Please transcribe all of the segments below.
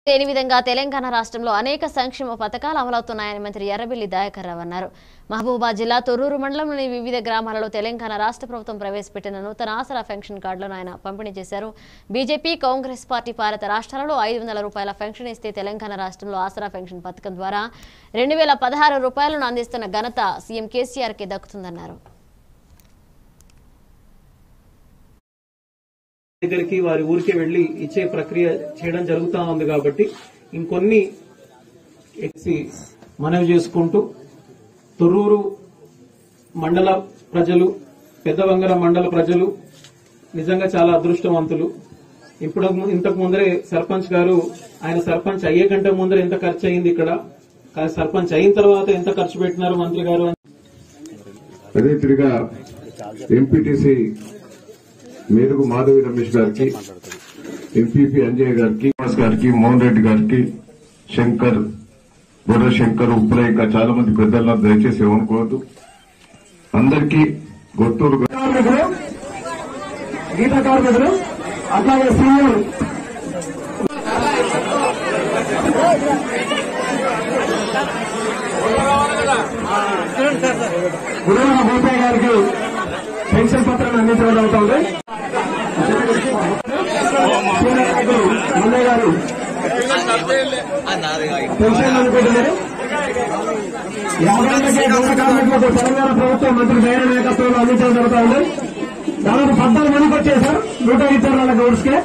లేని విధంగా తెలంగాణ రాష్ట్రంలో అనేక సంక్షేమ పథకాలు అమలవుతున్నాయని మంత్రి ఎర్రబెల్లి దయాకర్ రావు అన్నారు మహబూబాబాద్ జిల్లా తొర్రూరు మండలంలోని వివిధ గ్రామాలలో తెలంగాణ రాష్ట్ర ప్రభుత్వం ప్రవేశపెట్టిన నూతన ఆసరా పెన్షన్ కార్డులను ఆయన పంపిణీ చేశారు బీజేపీ కాంగ్రెస్ పార్టీ భారత రాష్ట్రాలలో ఐదు వందల రూపాయల పెన్షన్ ఇస్తే తెలంగాణ రాష్ట్రంలో ఆసరా పెన్షన్ పథకం ద్వారా రెండు వేల పదహారు రూపాయలను అందిస్తున్న ఘనత సీఎం కేసీఆర్కే దక్కుతుందన్నారు దగ్గరికి వారి ఊరికే వెళ్లి ఇచ్చే ప్రక్రియ చేయడం జరుగుతా ఉంది కాబట్టి ఇంకొన్ని ఎక్సి మనవి చేసుకుంటూ తొర్రూరు మండల ప్రజలు పెద్దవంగర మండల ప్రజలు నిజంగా చాలా అదృష్టవంతులు ఇప్పుడు ఇంతకు ముందరే సర్పంచ్ గారు ఆయన సర్పంచ్ అయ్యే కంటే ముందర ఎంత ఖర్చు అయింది ఇక్కడ కానీ సర్పంచ్ అయిన తర్వాత ఎంత ఖర్చు పెట్టినారు మంత్రి గారు అని అదే తిరిగా ఎంపీటీసీ మేరుగు మాధవి రమేష్ గారికి ఎంపీపీ అంజయ్య గారికి శ్రీనివాస్ గారికి మోహన్ రెడ్డి గారికి శంకర్ బుర్ర శంకర్ ఉప్పుల ఇంకా చాలా మంది పెద్దలను దయచేసి ఏమనుకోవద్దు అందరికీ గొట్టూరు కార్మికులు గీత కార్మికులు అట్లాగే సీనియర్ గురువుల భూపయ్య గారికి పెన్షన్ పత్రాన్ని అందించడం జరుగుతుంది సీనియర్ నాయకులు మల్లయ్య గారు పెన్షన్ అందుకుంటున్నారు యాభై ఏళ్ళకే గౌరవ కార్మికులకు తెలంగాణ ప్రభుత్వం మంత్రి దైన నాయకత్వంలో అందించడం జరుగుతా ఉంది దాదాపు పద్నాలుగు మందికి వచ్చేసారు నూట ఇద్దరు వాళ్ళ గౌడ్స్ కే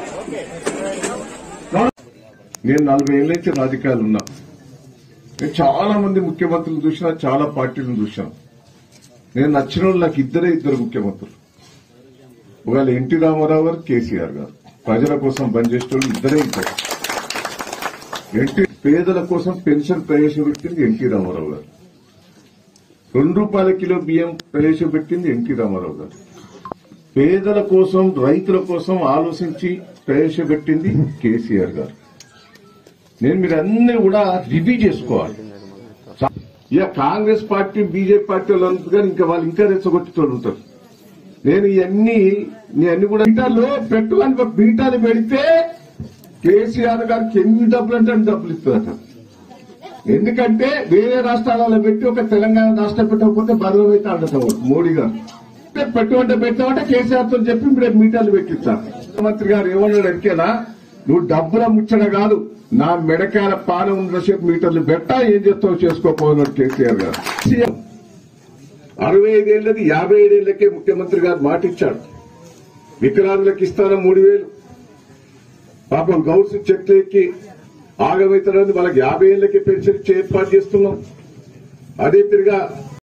నేను నలభై ఏళ్ళ నుంచి రాజకీయాలు ఉన్నా నేను చాలా మంది ముఖ్యమంత్రులు చూసినా చాలా పార్టీలను చూశాను నేను నచ్చిన వాళ్ళు నాకు ఇద్దరే ఇద్దరు ముఖ్యమంత్రులు ఒకవేళ ఎన్టీ రామారావు గారు కేసీఆర్ గారు ప్రజల కోసం పనిచేసేటోళ్ళు ఇద్దరే ఇద్దరు ఎన్టీ పేదల కోసం పెన్షన్ ప్రవేశపెట్టింది ఎన్టీ రామారావు గారు రెండు రూపాయల కిలో బియ్యం ప్రవేశపెట్టింది ఎన్టీ రామారావు గారు పేదల కోసం రైతుల కోసం ఆలోచించి ప్రవేశపెట్టింది కేసీఆర్ గారు నేను మీరు అన్ని కూడా రివ్యూ చేసుకోవాలి ఇక కాంగ్రెస్ పార్టీ బీజేపీ పార్టీ వాళ్ళు అనుకుంటారు ఇంకా వాళ్ళు ఇంకా రెచ్చగొట్టుతూ ఉంటారు నేను ఇవన్నీ నీ అన్ని కూడా బీటాల్లో పెట్టుకొని బీటాలు పెడితే కేసీఆర్ గారికి ఎన్ని డబ్బులు అంటే అన్ని డబ్బులు ఇస్తుందట ఎందుకంటే వేరే రాష్ట్రాలలో పెట్టి ఒక తెలంగాణ రాష్ట్రం పెట్టకపోతే బరువు అయితే అండట మోడీ గారు అంటే పెట్టుకుంటే పెట్టామంటే కేసీఆర్ తో చెప్పి ఇప్పుడు మీటర్లు పెట్టించారు ముఖ్యమంత్రి గారు ఏమన్నాడు అడిగేనా నువ్వు డబ్బుల ముచ్చట కాదు నా మెడకాయల పాలన ఉన్నసేపు మీటర్లు పెట్టా ఏం చేస్తావు చేసుకోపోతున్నాడు కేసీఆర్ గారు సీఎం అరవై ఐదేళ్లది యాభై ఐదేళ్లకే ముఖ్యమంత్రి గారు మాట ఇచ్చాడు వికలాంగులకు ఇస్తాను మూడు వేలు పాపం గౌడ్స్ చెట్లు ఎక్కి ఆగమవుతారని వాళ్ళకి యాభై ఏళ్లకే పెన్షన్ ఇచ్చే ఏర్పాటు చేస్తున్నాం అదే తిరిగా